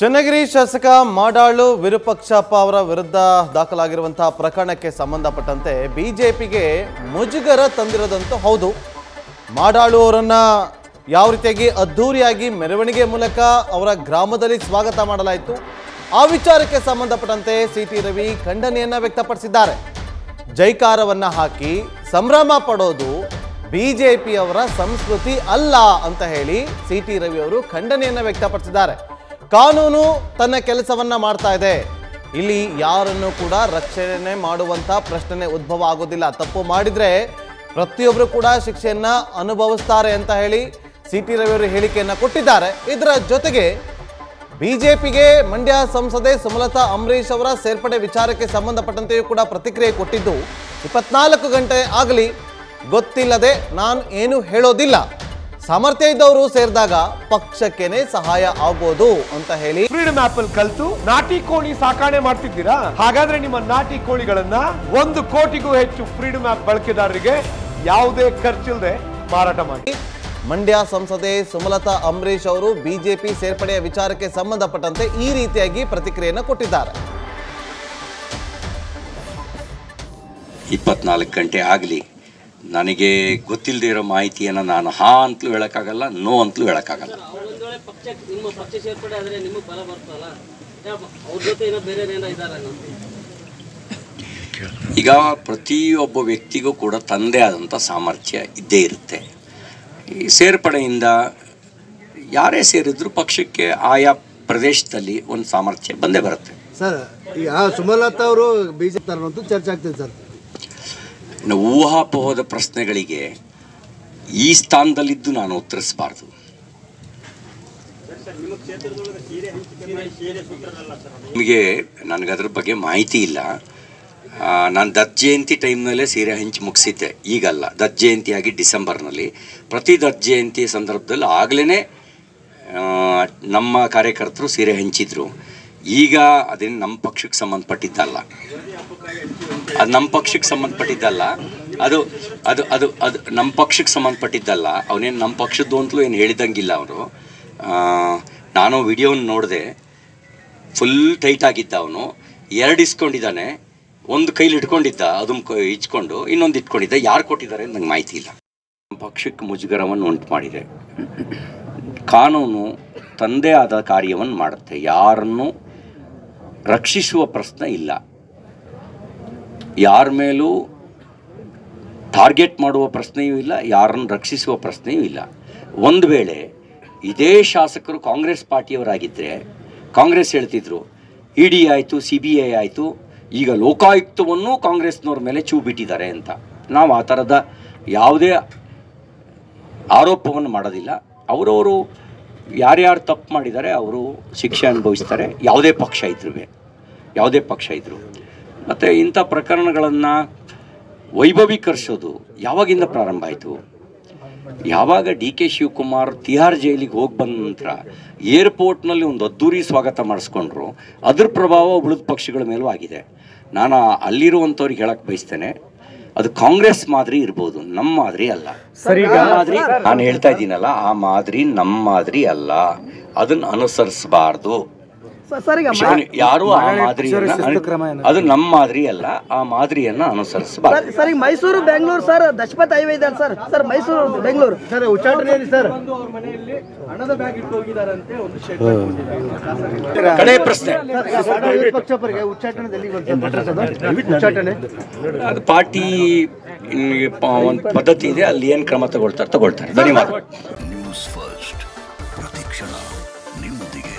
ಚನ್ನಗಿರಿ ಶಾಸಕ ಮಾಡಾಳು ವಿರೂಪಾಕ್ಷಪ್ಪ ಅವರ ವಿರುದ್ಧ ದಾಖಲಾಗಿರುವಂತಹ ಪ್ರಕರಣಕ್ಕೆ ಸಂಬಂಧಪಟ್ಟಂತೆ ಬಿಜೆಪಿಗೆ ಮುಜುಗರ ತಂದಿರೋದಂತೂ ಹೌದು ಮಾಡಾಳು ಅವರನ್ನ ಯಾವ ರೀತಿಯಾಗಿ ಅದ್ಧೂರಿಯಾಗಿ ಮೆರವಣಿಗೆ ಮೂಲಕ ಅವರ ಗ್ರಾಮದಲ್ಲಿ ಸ್ವಾಗತ ಮಾಡಲಾಯಿತು ಆ ವಿಚಾರಕ್ಕೆ ಸಂಬಂಧಪಟ್ಟಂತೆ ಸಿ ಟಿ ರವಿ ಖಂಡನೆಯನ್ನ ವ್ಯಕ್ತಪಡಿಸಿದ್ದಾರೆ ಜೈಕಾರವನ್ನ ಹಾಕಿ ಸಂಭ್ರಮ ಪಡೋದು ಬಿಜೆಪಿಯವರ ಸಂಸ್ಕೃತಿ ಅಲ್ಲ ಅಂತ ಹೇಳಿ ಸಿ ಟಿ ರವಿ ಅವರು ಖಂಡನೆಯನ್ನ ವ್ಯಕ್ತಪಡಿಸಿದ್ದಾರೆ ಕಾನೂನು ತನ್ನ ಕೆಲಸವನ್ನ ಮಾಡ್ತಾ ಇದೆ ಇಲ್ಲಿ ಯಾರನ್ನು ಕೂಡ ರಕ್ಷಣೆ ಮಾಡುವಂತ ಪ್ರಶ್ನೆ ಉದ್ಭವ ಆಗೋದಿಲ್ಲ ತಪ್ಪು ಮಾಡಿದ್ರೆ ಪ್ರತಿಯೊಬ್ಬರು ಕೂಡ ಶಿಕ್ಷೆಯನ್ನ ಅನುಭವಿಸ್ತಾರೆ ಅಂತ ಹೇಳಿ ಸಿ ಟಿ ರವಿ ಅವರು ಹೇಳಿಕೆಯನ್ನ ಕೊಟ್ಟಿದ್ದಾರೆ ಇದರ ಜೊತೆಗೆ ಬಿಜೆಪಿಗೆ ಮಂಡ್ಯ ಸಂಸದೆ ಸುಮಲತಾ ಅಂಬರೀಶ್ ಅವರ ಸೇರ್ಪಡೆ ವಿಚಾರಕ್ಕೆ ಸಂಬಂಧಪಟ್ಟಂತೆಯೂ ಕೂಡ ಪ್ರತಿಕ್ರಿಯೆ ಕೊಟ್ಟಿದ್ದು ಇಪ್ಪತ್ನಾಲ್ಕು ಗಂಟೆ ಆಗಲಿ ಗೊತ್ತಿಲ್ಲದೆ ನಾನು ಏನು ಹೇಳೋದಿಲ್ಲ ಸಾಮರ್ಥ್ಯ ಇದ್ದವರು ಸೇರಿದಾಗ ಪಕ್ಷಕ್ಕೇನೆ ಸಹಾಯ ಆಗೋದು ಅಂತ ಹೇಳಿ ಫ್ರೀಡಮ್ ಆಪ್ ಅಲ್ಲಿ ಕಲ್ತು ನಾಟಿ ಕೋಳಿ ಸಾಕಾಣೆ ಮಾಡ್ತಿದ್ದೀರಾ ಹಾಗಾದ್ರೆ ನಿಮ್ಮ ನಾಟಿ ಕೋಳಿಗಳನ್ನ ಒಂದು ಕೋಟಿಗೂ ಹೆಚ್ಚು ಫ್ರೀಡಮ್ ಆಪ್ ಬಳಕೆದಾರರಿಗೆ ಯಾವುದೇ ಖರ್ಚಿಲ್ಲದೆ ಮಾರಾಟ ಮಾಡಿ ಮಂಡ್ಯ ಸಂಸದೆ ಸುಮಲತಾ ಅಂಬರೀಶ್ ಅವರು ಬಿಜೆಪಿ ಸೇರ್ಪಡೆಯ ವಿಚಾರಕ್ಕೆ ಸಂಬಂಧಪಟ್ಟಂತೆ ಈ ರೀತಿಯಾಗಿ ಪ್ರತಿಕ್ರಿಯೆಯನ್ನು ಕೊಟ್ಟಿದ್ದಾರೆ ಇಪ್ಪತ್ನಾಲ್ಕು ಗಂಟೆ ಆಗಲಿ ನನಗೆ ಗೊತ್ತಿಲ್ಲದೆ ಇರೋ ಮಾಹಿತಿಯನ್ನು ನಾನು ಹಾ ಅಂತಲೂ ಹೇಳೋಕ್ಕಾಗಲ್ಲ ನೋ ಅಂತಲೂ ಹೇಳೋಕ್ಕಾಗಲ್ಲ ಒಂದು ವೇಳೆ ಪಕ್ಷ ನಿಮ್ಮ ಪಕ್ಷ ಸೇರ್ಪಡೆ ಆದ್ರೆ ನಿಮಗೆ ಬಲ ಬರ್ತಲ್ಲ ಅವ್ರ ಜೊತೆ ಏನೋ ಬೇರೆ ಏನೋ ಇದಾರೆ ಈಗ ಪ್ರತಿಯೊಬ್ಬ ವ್ಯಕ್ತಿಗೂ ಕೂಡ ತಂದೆ ಆದಂಥ ಸಾಮರ್ಥ್ಯ ಇದ್ದೇ ಇರುತ್ತೆ ಈ ಸೇರ್ಪಡೆಯಿಂದ ಯಾರೇ ಸೇರಿದ್ರು ಪಕ್ಷಕ್ಕೆ ಆಯಾ ಪ್ರದೇಶದಲ್ಲಿ ಒಂದು ಸಾಮರ್ಥ್ಯ ಬಂದೇ ಬರುತ್ತೆ ಸರ್ ಈಗ ಸುಮಲತಾ ಅವರು ಬಿಜೆಪಿ ತರೋದು ಚರ್ಚೆ ಆಗ್ತಿದೆ ಸರ್ ಇನ್ನು ಊಹಾಪೋಹದ ಪ್ರಶ್ನೆಗಳಿಗೆ ಈ ಸ್ಥಾನದಲ್ಲಿದ್ದು ನಾನು ಉತ್ತರಿಸಬಾರ್ದು ನಿಮಗೆ ನನಗೆ ಅದ್ರ ಬಗ್ಗೆ ಮಾಹಿತಿ ಇಲ್ಲ ಆ, ನಾನು ದತ್ ಜಯಂತಿ ಟೈಮ್ನಲ್ಲೇ ಸೀರೆ ಹಂಚಿ ಮುಗಿಸಿದ್ದೆ ಈಗಲ್ಲ ದತ್ ಜಯಂತಿಯಾಗಿ ಡಿಸೆಂಬರ್ನಲ್ಲಿ ಪ್ರತಿ ದತ್ ಜಯಂತಿ ಸಂದರ್ಭದಲ್ಲಿ ಆಗಲೇ ನಮ್ಮ ಕಾರ್ಯಕರ್ತರು ಸೀರೆ ಹಂಚಿದ್ರು ಈಗ ಅದೇನು ನಮ್ಮ ಪಕ್ಷಕ್ಕೆ ಸಂಬಂಧಪಟ್ಟಿದ್ದಲ್ಲ ಅದು ನಮ್ಮ ಪಕ್ಷಕ್ಕೆ ಸಂಬಂಧಪಟ್ಟಿದ್ದಲ್ಲ ಅದು ಅದು ಅದು ಅದು ನಮ್ಮ ಪಕ್ಷಕ್ಕೆ ಸಂಬಂಧಪಟ್ಟಿದ್ದಲ್ಲ ಅವನೇನು ನಮ್ಮ ಪಕ್ಷದ್ದು ಅಂತಲೂ ಏನು ಹೇಳಿದಂಗಿಲ್ಲ ಅವರು ನಾನು ವಿಡಿಯೋನ ನೋಡಿದೆ ಫುಲ್ ಟೈಟ್ ಆಗಿದ್ದ ಅವನು ಎರಡು ಇಸ್ಕೊಂಡಿದ್ದಾನೆ ಒಂದು ಕೈಲಿ ಇಟ್ಕೊಂಡಿದ್ದ ಅದನ್ನ ಕ- ಇಚ್ಕೊಂಡು ಇನ್ನೊಂದು ಇಟ್ಕೊಂಡಿದ್ದ ಯಾರು ಕೊಟ್ಟಿದ್ದಾರೆ ಅಂತ ನಂಗೆ ಮಾಹಿತಿ ಇಲ್ಲ ನಮ್ಮ ಪಕ್ಷಕ್ಕೆ ಮುಜುಗರವನ್ನು ಉಂಟು ಮಾಡಿದೆ ಕಾನೂನು ತಂದೇ ಆದ ಕಾರ್ಯವನ್ನು ಮಾಡುತ್ತೆ ಯಾರನ್ನು ರಕ್ಷಿಸುವ ಪ್ರಶ್ನೆ ಇಲ್ಲ ಯಾರ ಮೇಲೂ ಟಾರ್ಗೆಟ್ ಮಾಡುವ ಪ್ರಶ್ನೆಯೂ ಇಲ್ಲ ಯಾರನ್ನು ರಕ್ಷಿಸುವ ಪ್ರಶ್ನೆಯೂ ಇಲ್ಲ ಒಂದು ವೇಳೆ ಇದೇ ಶಾಸಕರು ಕಾಂಗ್ರೆಸ್ ಪಾರ್ಟಿಯವರಾಗಿದ್ದರೆ ಕಾಂಗ್ರೆಸ್ ಹೇಳ್ತಿದ್ರು ಇ ಡಿ ಆಯಿತು ಸಿ ಬಿ ಐ ಆಯಿತು ಈಗ ಲೋಕಾಯುಕ್ತವನ್ನು ಕಾಂಗ್ರೆಸ್ನವ್ರ ಮೇಲೆ ಚೂ ಬಿಟ್ಟಿದ್ದಾರೆ ಅಂತ ನಾವು ಆ ಥರದ ಯಾವುದೇ ಆರೋಪವನ್ನು ಮಾಡೋದಿಲ್ಲ ಅವರವರು ಯಾರ್ಯಾರು ತಪ್ಪು ಮಾಡಿದ್ದಾರೆ ಅವರು ಶಿಕ್ಷೆ ಅನುಭವಿಸ್ತಾರೆ ಯಾವುದೇ ಪಕ್ಷ ಇದ್ರೂ ಯಾವುದೇ ಪಕ್ಷ ಇದ್ದರು ಮತ್ತು ಇಂಥ ಪ್ರಕರಣಗಳನ್ನು ವೈಭವೀಕರಿಸೋದು ಯಾವಾಗಿಂದ ಪ್ರಾರಂಭ ಆಯಿತು ಯಾವಾಗ ಡಿ ಕೆ ಶಿವಕುಮಾರ್ ತಿಹಾರ್ ಜೈಲಿಗೆ ಹೋಗಿ ಬಂದ ನಂತರ ಏರ್ಪೋರ್ಟ್ನಲ್ಲಿ ಒಂದು ಅದ್ದೂರಿ ಸ್ವಾಗತ ಮಾಡಿಸ್ಕೊಂಡ್ರು ಅದ್ರ ಪ್ರಭಾವ ಉಳಿದ ಪಕ್ಷಗಳ ಮೇಲೂ ಆಗಿದೆ ನಾನು ಅಲ್ಲಿರುವಂಥವ್ರಿಗೆ ಹೇಳಕ್ಕೆ ಬಯಸ್ತೇನೆ ಅದು ಕಾಂಗ್ರೆಸ್ ಮಾದರಿ ಇರ್ಬೋದು ನಮ್ಮ ಮಾದರಿ ಅಲ್ಲ ಆ ಮಾದರಿ ನಾನು ಹೇಳ್ತಾ ಇದ್ದೀನಲ್ಲ ಆ ಮಾದರಿ ನಮ್ಮ ಮಾದರಿ ಅಲ್ಲ ಅದನ್ನ ಅನುಸರಿಸಬಾರ್ದು ಯಾರು ಆ ಮಾದರಿಯನ್ನ ಅನು- ಅದು ನಮ್ಮ ಮಾದರಿ ಅಲ್ಲ ಆ ಮಾದರಿಯನ್ನ ಅನುಸರಿಸಬಾರ್ದು ಸರ್ ಈಗ ಮೈಸೂರು ಬೆಂಗಳೂರು ಸರ್ ದಶಪಥ ಹೈವೇ ಇದೆ sir sir Mysuru Bengaluru sir ಉಚ್ಚಾಟನೆ ಹೇಳಿ ಸರ್ ಕಡೆ ಪ್ರಶ್ನೆ ಪಕ್ಷಪರಿಗೆ ಉಚ್ಚಾಟನೆ ಎಲ್ಲಿಗೆ ಬಂತು ಉಚ್ಚಾಟನೆ ಅದು ಪಾರ್ಟಿ ಒಂದು ಪದ್ಧತಿ ಇದೆ ಅಲ್ಲಿ ಏನು ಕ್ರಮ ತಗೊಳ್ತಾರೆ ತಗೊಳ್ತಾರೆ ಧನ್ಯವಾದ ನ್ಯೂಸ್ ಫಸ್ಟ್ ಪ್ರತಿಕ್ಷಣ ನಿಮ್ಮೊಂದಿಗೆ